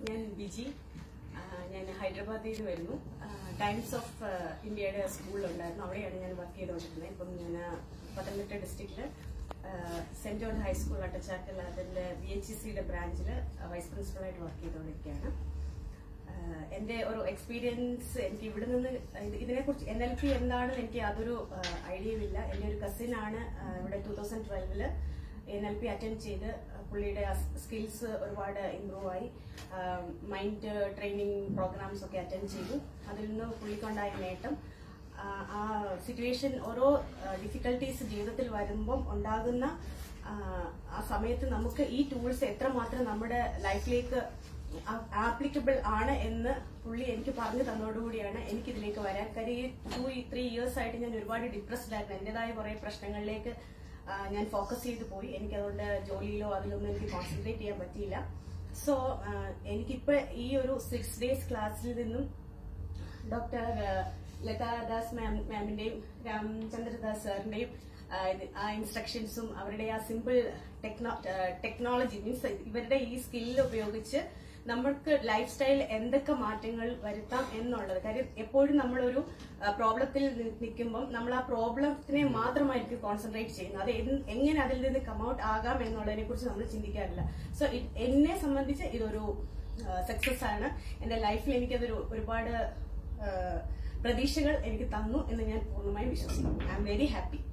ഞാൻ ബിജി ആ, ഞാൻ ഹൈദരാബാദിൽ നിന്ന് വരുന്നു ടൈംസ് ഓഫ് ഇന്ത്യയുടെ സ്കൂളിലുണ്ടായിരുന്നു അവിടെയാണ് ഞാൻ വർക്ക് ചെയ്തുകൊണ്ടിരുന്നത് ഇപ്പം ഞാൻ പത്തനംതിട്ട ഡിസ്ട്രിക്റ്റില് സെന്റ് ജോൺ ഹൈസ്കൂൾ അട്ടച്ചാക്കൽ അതിന്റെ ബി എച്ച് സിയുടെ ബ്രാഞ്ചിൽ വൈസ് പ്രിൻസിപ്പളായിട്ട് വർക്ക് ചെയ്തുകൊണ്ടിരിക്കുകയാണ് ആഹ് എന്റെ ഒരു എക്സ്പീരിയൻസ് എനിക്ക് ഇവിടെ നിന്ന് ഇത് ഇതിനെക്കുറിച്ച് എൻ എൽ പി എന്താണെന്ന് എനിക്ക് യാതൊരു ഐഡിയ ഇല്ല എന്റെ ഒരു കസിൻ ആണ് ആഹ് ഇവിടെ ടൂ തൗസൻഡ് ട്വൽവില് എൻ എൽ പി അറ്റൻഡ് ചെയ്ത് പുള്ളിയുടെ സ്കിൽസ് ഒരുപാട് ഇമ്പ്രൂവ് ആയി മൈൻഡ് ട്രെയിനിങ് പ്രോഗ്രാംസ് ഒക്കെ അറ്റൻഡ് ചെയ്തു അതിൽ നിന്ന് പുള്ളിക്കുണ്ടായ നേട്ടം ആഹ് ആ സിറ്റുവേഷൻ ഓരോ ഡിഫിക്കൽട്ടീസ് ജീവിതത്തിൽ വരുമ്പം ഉണ്ടാകുന്ന ആഹ് ആ സമയത്ത് നമുക്ക് ഈ ടൂൾസ് എത്രമാത്രം നമ്മുടെ ലൈഫിലേക്ക് ആപ്ലിക്കബിൾ ആണ് എന്ന് പുള്ളി എനിക്ക് പറഞ്ഞു തന്നതോടുകൂടിയാണ് എനിക്ക് ഇതിലേക്ക് വരാൻ കാര്യം ഈ ടു ത്രീ ഇയേഴ്സ് ആയിട്ട് ഞാൻ ഒരുപാട് ഡിപ്രസ്ഡ് ആയിരുന്നു എന്റേതായ കുറെ പ്രശ്നങ്ങളിലേക്ക് ആ, ഞാൻ ഫോക്കസ് ചെയ്തു പോയി എനിക്ക് അതുകൊണ്ട് ജോലിയിലോ അതിലൊന്നും എനിക്ക് കോൺസെൻട്രേറ്റ് ചെയ്യാൻ പറ്റിയില്ല സോ എനിക്കിപ്പോ ഈ ഒരു സിക്സ് ഡേയ്സ് ക്ലാസ്സിൽ നിന്നും ഡോക്ടർ ലതാദാസ് മാം മാമിന്റെയും രാമചന്ദ്രദാസ് സാറിന്റെയും ആ, ഇത് ആ ഇൻസ്ട്രക്ഷൻസും അവരുടെ ആ സിമ്പിൾ ടെക്നോളജി മീൻസ് ഇവരുടെ ഈ സ്കില്ല് ഉപയോഗിച്ച് നമ്മൾക്ക് ലൈഫ് സ്റ്റൈൽ എന്തൊക്കെ മാറ്റങ്ങൾ വരുത്താം എന്നുള്ളത് കാര്യം എപ്പോഴും നമ്മളൊരു പ്രോബ്ലത്തിൽ നിൽക്കുമ്പം നമ്മൾ ആ പ്രോബ്ലത്തിനെ മാത്രമായിരിക്കും കോൺസെൻട്രേറ്റ് ചെയ്യുന്നത് അത് എന്ത്- എങ്ങനെ അതിൽ നിന്ന് കമൗട്ട് ആകാം എന്നുള്ളതിനെ കുറിച്ച് നമ്മൾ ചിന്തിക്കാറില്ല സോ എന്നെ സംബന്ധിച്ച് ഇതൊരു സക്സസ് ആണ് എന്റെ ലൈഫിൽ എനിക്കതൊരു ഒരുപാട് ആ, പ്രതീക്ഷകൾ എനിക്ക് തന്നു എന്ന് ഞാൻ പൂർണ്ണമായും വിശ്വസിക്കുന്നു ഐ എം വെരി ഹാപ്പി